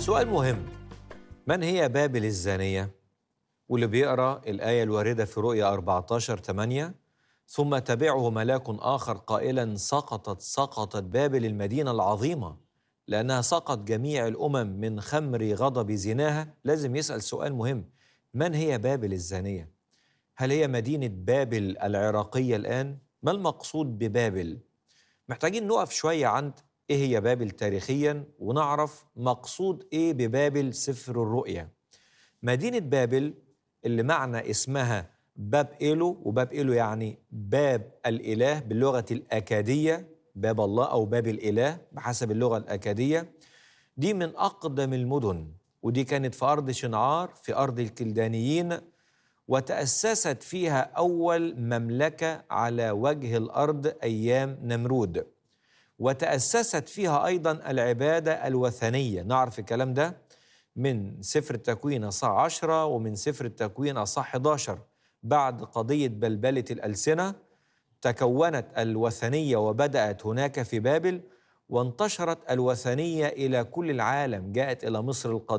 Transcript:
سؤال مهم من هي بابل الزانية؟ واللي بيقرأ الآية الواردة في رؤيا 14 8 ثم تبعه ملاك آخر قائلا سقطت سقطت بابل المدينة العظيمة لأنها سقط جميع الأمم من خمر غضب زناها لازم يسأل سؤال مهم من هي بابل الزانية؟ هل هي مدينة بابل العراقية الآن؟ ما المقصود ببابل؟ محتاجين نقف شوية عند إيه هي بابل تاريخيا ونعرف مقصود إيه ببابل سفر الرؤيا مدينة بابل اللي معنى اسمها باب إيلو وباب إيلو يعني باب الإله باللغة الأكادية باب الله أو باب الإله بحسب اللغة الأكادية دي من أقدم المدن ودي كانت في أرض شنعار في أرض الكلدانيين وتأسست فيها أول مملكة على وجه الأرض أيام نمرود وتأسست فيها أيضا العبادة الوثنية نعرف الكلام ده من سفر التكوين أصح 10 ومن سفر التكوين أصح 11 بعد قضية بلبلة الألسنة تكونت الوثنية وبدأت هناك في بابل وانتشرت الوثنية إلى كل العالم جاءت إلى مصر القديمة